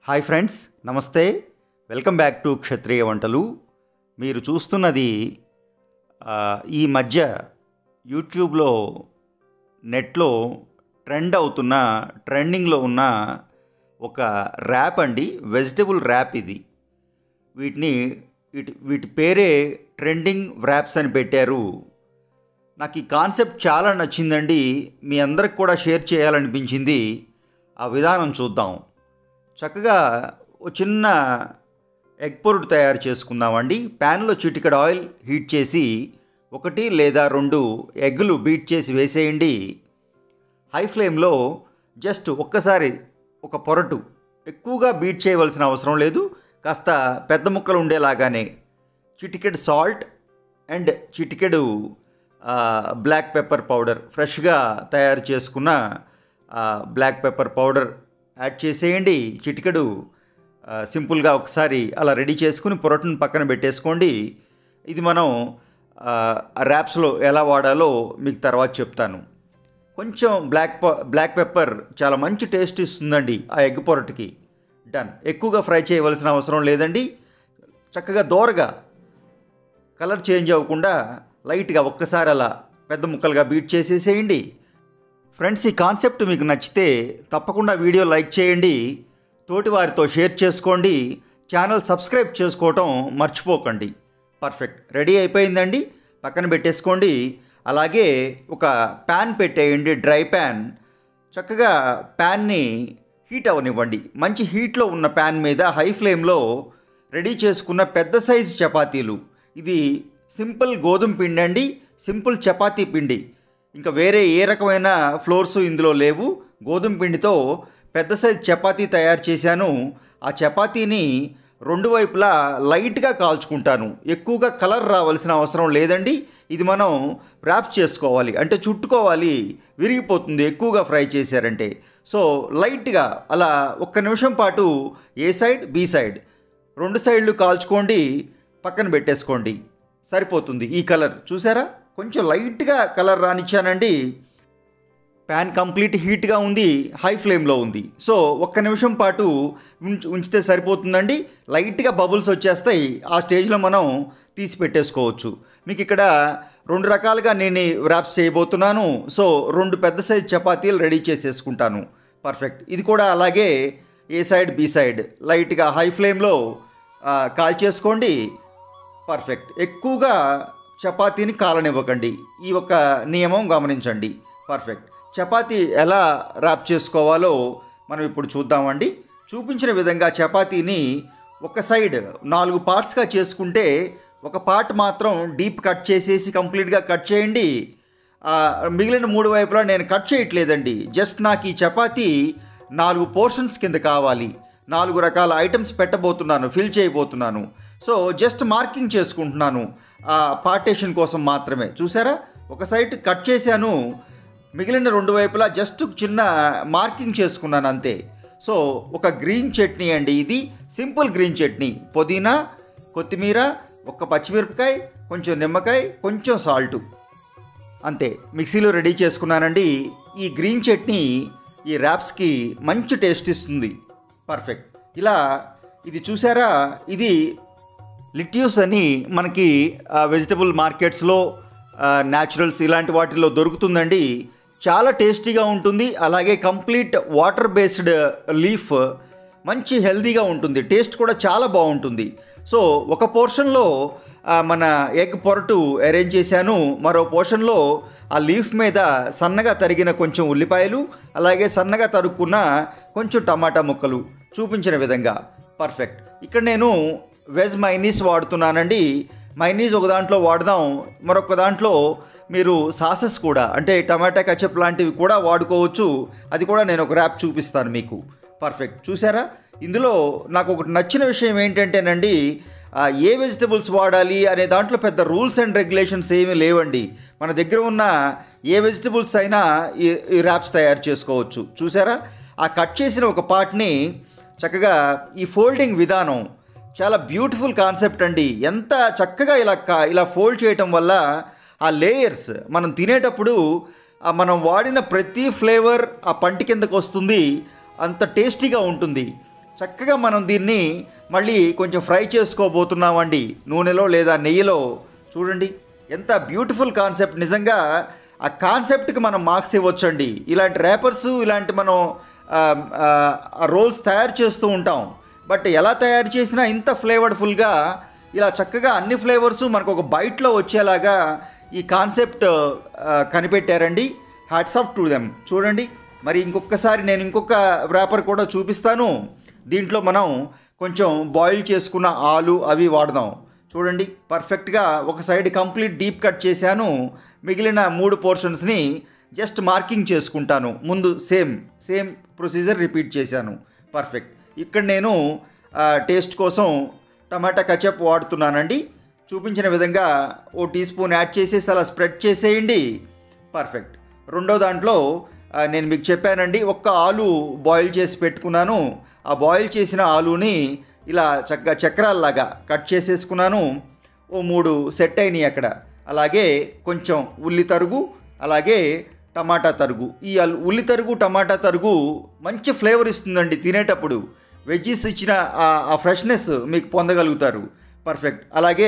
hi friends నమస్తే welcome back to Kshatriya Vantalu మీరు చూస్తున్నది ఆ, ఈ మధ్య యూట్యూబ్లో నెట్లో ట్రెండ్ అవుతున్న ట్రెండింగ్లో ఉన్న ఒక ర్యాప్ అండి వెజిటబుల్ ర్యాప్ ఇది వీటిని వీటి వీటి పేరే ట్రెండింగ్ ర్యాప్స్ అని పెట్టారు నాకు ఈ కాన్సెప్ట్ చాలా నచ్చిందండి మీ అందరికి కూడా షేర్ చేయాలనిపించింది ఆ విధానం చూద్దాం చక్కగా ఓ చిన్న ఎగ్ పొరుడు తయారు చేసుకుందామండి ప్యాన్లో చిటికెడు ఆయిల్ హీట్ చేసి ఒకటి లేదా రెండు ఎగ్గులు బీట్ చేసి వేసేయండి హై ఫ్లేమ్లో జస్ట్ ఒక్కసారి ఒక పొరటు ఎక్కువగా బీట్ చేయవలసిన అవసరం లేదు కాస్త పెద్ద ముక్కలు ఉండేలాగానే చిటికెడు సాల్ట్ అండ్ చిటికెడు ఆ, బ్లాక్ పెప్పర్ పౌడర్ ఫ్రెష్గా తయారు చేసుకున్న ఆ, బ్లాక్ పెప్పర్ పౌడర్ యాడ్ చేసేయండి చిటికెడు ఆ, సింపుల్గా ఒకసారి అలా రెడీ చేసుకుని పొరటును పక్కన పెట్టేసుకోండి ఇది మనం ఆ, ర్యాప్స్లో ఎలా వాడాలో మీకు తర్వాత చెప్తాను కొంచెం బ్లాక్ ప బ్లాక్ పెప్పర్ చాలా మంచి టేస్ట్ ఇస్తుందండి ఆ ఎగ్ పొరటుకి డన్ ఎక్కువగా ఫ్రై చేయవలసిన అవసరం లేదండి చక్కగా దోరగా కలర్ చేంజ్ అవ్వకుండా లైట్గా ఒక్కసారి అలా పెద్ద ముక్కలుగా బీట్ చేసేసేయండి ఫ్రెండ్స్ ఈ కాన్సెప్ట్ మీకు నచ్చితే తప్పకుండా వీడియో లైక్ చేయండి తోటి వారితో షేర్ చేసుకోండి ఛానల్ సబ్స్క్రైబ్ చేసుకోవటం మర్చిపోకండి పర్ఫెక్ట్ రెడీ అయిపోయిందండి పక్కన పెట్టేసుకోండి అలాగే ఒక ప్యాన్ పెట్టేయండి డ్రై ప్యాన్ చక్కగా ప్యాన్ని హీట్ అవనివ్వండి మంచి హీట్లో ఉన్న ప్యాన్ మీద హై ఫ్లేమ్లో రెడీ చేసుకున్న పెద్ద సైజు చపాతీలు ఇది సింపుల్ గోధుమ పిండి అండి సింపుల్ చపాతీ పిండి ఇంకా వేరే ఏ రకమైన ఫ్లోర్స్ ఇందులో లేవు గోధుమ పిండితో పెద్ద సైజు చపాతీ తయారు చేశాను ఆ చపాతీని రెండు వైపులా లైట్గా కాల్చుకుంటాను ఎక్కువగా కలర్ రావాల్సిన అవసరం లేదండి ఇది మనం ర్యాప్ చేసుకోవాలి అంటే చుట్టుకోవాలి విరిగిపోతుంది ఎక్కువగా ఫ్రై చేశారంటే సో లైట్గా అలా ఒక్క నిమిషం పాటు ఏ సైడ్ బి సైడ్ రెండు సైడ్లు కాల్చుకోండి పక్కన పెట్టేసుకోండి సరిపోతుంది ఈ కలర్ చూసారా కొంచెం లైట్గా కలర్ రానిచ్చానండి ప్యాన్ కంప్లీట్ హీట్గా ఉంది హై ఫ్లేమ్లో ఉంది సో ఒక్క నిమిషం పాటు ఉంచ ఉంచితే సరిపోతుందండి లైట్గా బబుల్స్ వచ్చేస్తాయి ఆ స్టేజ్లో మనం తీసి పెట్టేసుకోవచ్చు మీకు ఇక్కడ రెండు రకాలుగా నేను ర్యాప్స్ చేయబోతున్నాను సో రెండు పెద్ద సైజ్ చపాతీలు రెడీ చేసేసుకుంటాను పర్ఫెక్ట్ ఇది కూడా అలాగే ఏ సైడ్ బి సైడ్ లైట్గా హై ఫ్లేమ్లో కాల్ చేసుకోండి పర్ఫెక్ట్ ఎక్కువగా చపాతీని కాలనివ్వకండి ఈ ఒక నియమం గమనించండి పర్ఫెక్ట్ చపాతీ ఎలా ర్యాప్ చేసుకోవాలో మనం ఇప్పుడు చూద్దామండి చూపించిన విధంగా చపాతీని ఒక సైడ్ నాలుగు పార్ట్స్గా చేసుకుంటే ఒక పార్ట్ మాత్రం డీప్ కట్ చేసేసి కంప్లీట్గా కట్ చేయండి ఆ, మిగిలిన మూడు వైపులా నేను కట్ చేయట్లేదండి జస్ట్ నాకు ఈ చపాతీ నాలుగు పోర్షన్స్ కింద కావాలి నాలుగు రకాల ఐటమ్స్ పెట్టబోతున్నాను ఫిల్ చేయబోతున్నాను సో జస్ట్ మార్కింగ్ చేసుకుంటున్నాను ఆ పార్టేషన్ కోసం మాత్రమే చూసారా ఒక సైడ్ కట్ చేశాను మిగిలిన రెండు వైపులా జస్ట్ చిన్న మార్కింగ్ చేసుకున్నాను అంతే సో ఒక గ్రీన్ చట్నీ అండి ఇది సింపుల్ గ్రీన్ చట్నీ పుదీనా కొత్తిమీర ఒక పచ్చిమిరపకాయ కొంచెం నిమ్మకాయ కొంచెం సాల్టు అంతే మిక్సీలో రెడీ చేసుకున్నానండి ఈ గ్రీన్ చట్నీ ఈ ర్యాప్స్కి మంచి టేస్ట్ ఇస్తుంది పర్ఫెక్ట్ ఇలా ఇది చూసారా ఇది లిట్యూస్ అని మనకి వెజిటబుల్ మార్కెట్స్లో న్యాచురల్స్ ఇలాంటి వాటిల్లో దొరుకుతుందండి చాలా టేస్టీగా ఉంటుంది అలాగే కంప్లీట్ వాటర్ బేస్డ్ లీఫ్ మంచి హెల్తీగా ఉంటుంది టేస్ట్ కూడా చాలా బాగుంటుంది సో ఒక పోర్షన్లో ఆ, మన ఎగ్ పొరటు అరేంజ్ చేశాను మరో పోర్షన్లో ఆ లీఫ్ మీద సన్నగా తరిగిన కొంచెం ఉల్లిపాయలు అలాగే సన్నగా తరుక్కున్న కొంచెం టమాటా ముక్కలు చూపించిన విధంగా పర్ఫెక్ట్ ఇక్కడ నేను వెజ్ మైనీస్ వాడుతున్నానండి మైనీస్ ఒక దాంట్లో వాడదాం మరొక దాంట్లో మీరు సాసెస్ కూడా అంటే టమాటా కచప్ లాంటివి కూడా వాడుకోవచ్చు అది కూడా నేను ఒక ర్యాప్ చూపిస్తాను మీకు పర్ఫెక్ట్ చూసారా ఇందులో నాకు ఒకటి నచ్చిన విషయం ఏంటంటేనండి ఆ, ఏ వెజిటబుల్స్ వాడాలి అనే దాంట్లో పెద్ద రూల్స్ అండ్ రెగ్యులేషన్స్ ఏమీ లేవండి మన దగ్గర ఉన్న ఏ వెజిటబుల్స్ అయినా ఈ ఈ ర్యాప్స్ తయారు చేసుకోవచ్చు చూసారా ఆ కట్ చేసిన ఒక పార్ట్ని చక్కగా ఈ ఫోల్డింగ్ విధానం చాలా బ్యూటిఫుల్ కాన్సెప్ట్ అండి ఎంత చక్కగా ఇలా కా- ఇలా ఫోల్డ్ చేయటం వల్ల ఆ లేయర్స్ మనం తినేటప్పుడు ఆ మనం వాడిన ప్రతి ఫ్లేవర్ ఆ పంటి కిందకు వస్తుంది అంత టేస్టీగా ఉంటుంది చక్కగా మనం దీన్ని మళ్ళీ కొంచెం ఫ్రై చేసుకోబోతున్నామండి నూనెలో లేదా నెయ్యిలో చూడండి ఎంత బ్యూటిఫుల్ కాన్సెప్ట్ నిజంగా ఆ కాన్సెప్ట్కి మనం మార్క్స్ ఇవ్వచ్చండి ఇలాంటి ర్యాపర్స్ ఇలాంటి మనం రోల్స్ తయారు చేస్తూ ఉంటాం బట్ ఎలా తయారు చేసినా ఇంత ఫ్లేవర్ఫుల్గా ఇలా చక్కగా అన్ని ఫ్లేవర్స్ మనకు ఒక బైట్లో వచ్చేలాగా ఈ కాన్సెప్ట్ ఆ, కనిపెట్టారండి హ్యాట్స్ ఆఫ్ టు దెమ్ చూడండి మరి ఇంకొకసారి నేను ఇంకొక ర్యాపర్ కూడా చూపిస్తాను దీంట్లో మనం కొంచెం బాయిల్ చేసుకున్న ఆలు అవి వాడదాం చూడండి పర్ఫెక్ట్గా ఒక సైడ్ కంప్లీట్ డీప్ కట్ చేశాను మిగిలిన మూడు పోర్షన్స్ని జస్ట్ మార్కింగ్ చేసుకుంటాను ముందు సేమ్ సేమ్ ప్రొసీజర్ రిపీట్ చేశాను పర్ఫెక్ట్ ఇక్కడ నేను ఆ, టేస్ట్ కోసం టమాటా కచప్ వాడుతున్నానండి చూపించిన విధంగా ఓ టీ స్పూన్ యాడ్ చేసేసి అలా స్ప్రెడ్ చేసేయండి పర్ఫెక్ట్ రెండో దాంట్లో ఆ, నేను మీకు చెప్పానండి ఒక్క ఆలు బాయిల్ చేసి పెట్టుకున్నాను ఆ బాయిల్ చేసిన ఆలుని ఇలా చక్కగా చక్రాల్లాగా కట్ చేసేసుకున్నాను ఓ మూడు సెట్ అయినాయి అక్కడ అలాగే కొంచెం ఉల్లి తరుగు అలాగే టమాటా తరుగు ఈ అల్- ఉల్లి తరుగు టమాటా తరుగు మంచి ఫ్లేవర్ ఇస్తుందండి తినేటప్పుడు వెజ్జీస్ ఇచ్చిన ఆ- ఆ ఫ్రెష్నెస్ మీకు పొందగలుగుతారు పర్ఫెక్ట్ అలాగే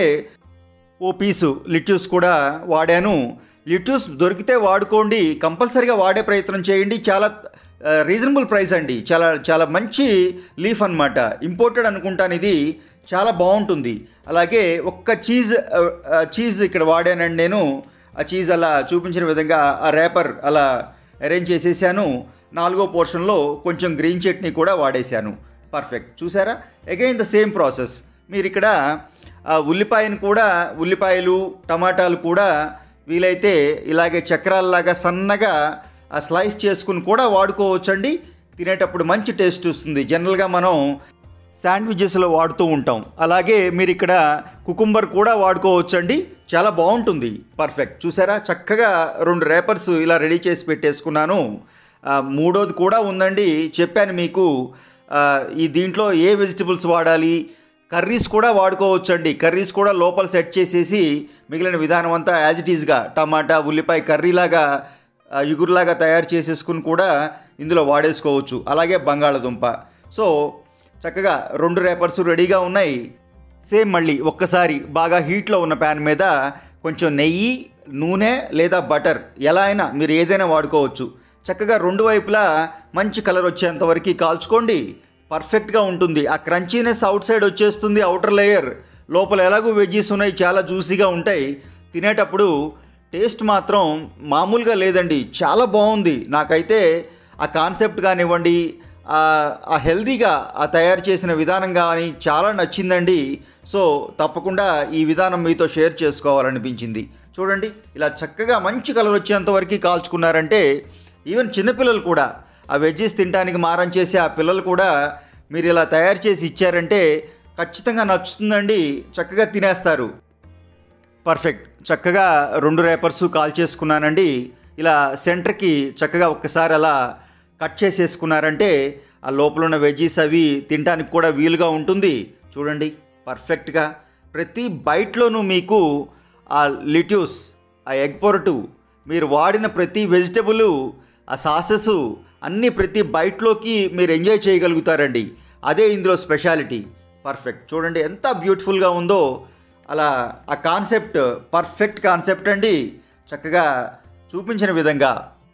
ఓ పీసు లిట్యూస్ కూడా వాడాను లిట్యూస్ దొరికితే వాడుకోండి కంపల్సరీగా వాడే ప్రయత్నం చేయండి చాలా రీజనబుల్ ప్రైస్ అండి చాలా చాలా మంచి లీఫ్ అన్నమాట ఇంపోర్టెడ్ అనుకుంటాను ఇది చాలా బాగుంటుంది అలాగే ఒక్క చీజ్ ఆ, ఆ, చీజ్ ఇక్కడ వాడానండి నేను ఆ చీజ్ అలా చూపించిన విధంగా ఆ రేపర్ అలా అరేంజ్ చేసేసాను నాలుగో పోర్షన్లో కొంచెం గ్రీన్ చట్నీ కూడా వాడేశాను పర్ఫెక్ట్ చూసారా అగైన్ ద సేమ్ ప్రాసెస్ మీరు ఇక్కడ ఆ ఉల్లిపాయను కూడా ఉల్లిపాయలు టమాటాలు కూడా వీలైతే ఇలాగే చక్రాల్లాగా సన్నగా ఆ స్లైస్ చేసుకుని కూడా వాడుకోవచ్చండి తినేటప్పుడు మంచి టేస్ట్ వస్తుంది జనరల్గా మనం శాండ్విచెస్లో వాడుతూ ఉంటాం అలాగే మీరు ఇక్కడ కుకుంబర్ కూడా వాడుకోవచ్చండి చాలా బాగుంటుంది పర్ఫెక్ట్ చూసారా చక్కగా రెండు రేపర్స్ ఇలా రెడీ చేసి పెట్టేసుకున్నాను ఆ, మూడోది కూడా ఉందండి చెప్పాను మీకు ఆ, ఈ దీంట్లో ఏ వెజిటబుల్స్ వాడాలి కర్రీస్ కూడా వాడుకోవచ్చండి కర్రీస్ కూడా లోపల సెట్ చేసేసి మిగిలిన విధానం అంతా యాజ్ ఇట్ ఈజ్గా టమాటా ఉల్లిపాయ కర్రీలాగా ఆ, ఇగురులాగా తయారు చేసేసుకుని కూడా ఇందులో వాడేసుకోవచ్చు అలాగే బంగాళదుంప సో చక్కగా రెండు రేపర్స్ రెడీగా ఉన్నాయి సేమ్ మళ్ళీ ఒక్కసారి బాగా హీట్లో ఉన్న ప్యాన్ మీద కొంచెం నెయ్యి నూనె లేదా బటర్ ఎలా అయినా మీరు ఏదైనా వాడుకోవచ్చు చక్కగా రెండు వైపులా మంచి కలర్ వచ్చేంత వరకు కాల్చుకోండి పర్ఫెక్ట్గా ఉంటుంది ఆ క్రంచీనెస్ అవుట్ సైడ్ వచ్చేస్తుంది అవుటర్ లేయర్ లోపల ఎలాగో వెజ్జీస్ ఉన్నాయి చాలా జ్యూసీగా ఉంటాయి తినేటప్పుడు టేస్ట్ మాత్రం మామూలుగా లేదండి చాలా బాగుంది నాకైతే ఆ కాన్సెప్ట్ కానివ్వండి ఆ- ఆ హెల్దీగా ఆ తయారు చేసిన విధానం కానీ చాలా నచ్చిందండి సో తప్పకుండా ఈ విధానం మీతో షేర్ చేసుకోవాలనిపించింది చూడండి ఇలా చక్కగా మంచి కలర్ వచ్చేంత వరకు కాల్చుకున్నారంటే ఈవెన్ చిన్నపిల్లలు కూడా ఆ వెజ్జీస్ తినడానికి మారం చేసి ఆ పిల్లలు కూడా మీరు ఇలా తయారు చేసి ఇచ్చారంటే ఖచ్చితంగా నచ్చుతుందండి చక్కగా తినేస్తారు పర్ఫెక్ట్ చక్కగా రెండు రేపర్స్ కాల్ చేసుకున్నానండి ఇలా సెంటర్కి చక్కగా ఒక్కసారి అలా కట్ చేసేసుకున్నారంటే ఆ లోపల ఉన్న వెజ్జీస్ అవి తినడానికి కూడా వీలుగా ఉంటుంది చూడండి పర్ఫెక్ట్గా ప్రతి బైట్లోనూ మీకు ఆ లిట్యూస్ ఆ ఎగ్ పొరటు మీరు వాడిన ప్రతి వెజిటబుల్ ఆ సాసెస్ అన్నీ ప్రతి బైట్లోకి మీరు ఎంజాయ్ చేయగలుగుతారండి అదే ఇందులో స్పెషాలిటీ పర్ఫెక్ట్ చూడండి ఎంత బ్యూటిఫుల్గా ఉందో అలా ఆ కాన్సెప్ట్ పర్ఫెక్ట్ కాన్సెప్ట్ అండి చక్కగా చూపించిన విధంగా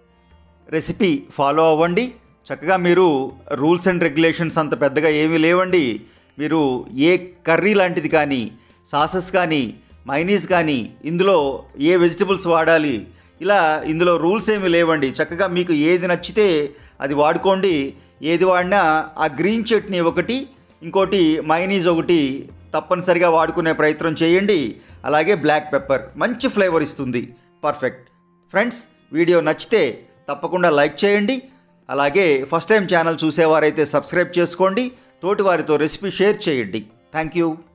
రెసిపీ ఫాలో అవ్వండి చక్కగా మీరు రూల్స్ అండ్ రెగ్యులేషన్స్ అంత పెద్దగా ఏమీ లేవండి మీరు ఏ కర్రీ లాంటిది కానీ సాసెస్ కానీ మైనీస్ కానీ ఇందులో ఏ వెజిటబుల్స్ వాడాలి ఇలా ఇందులో రూల్స్ ఏమీ లేవండి చక్కగా మీకు ఏది నచ్చితే అది వాడుకోండి ఏది వాడినా ఆ గ్రీన్ చట్నీ ఒకటి ఇంకోటి మైనీస్ ఒకటి తప్పనిసరిగా వాడుకునే ప్రయత్నం చేయండి అలాగే బ్లాక్ పెప్పర్ మంచి ఫ్లేవర్ ఇస్తుంది పర్ఫెక్ట్ ఫ్రెండ్స్ వీడియో నచ్చితే తప్పకుండా లైక్ చేయండి అలాగే ఫస్ట్ టైం ఛానల్ చూసేవారైతే సబ్స్క్రైబ్ చేసుకోండి తోటి వారితో రెసిపీ షేర్ చేయండి థ్యాంక్ యూ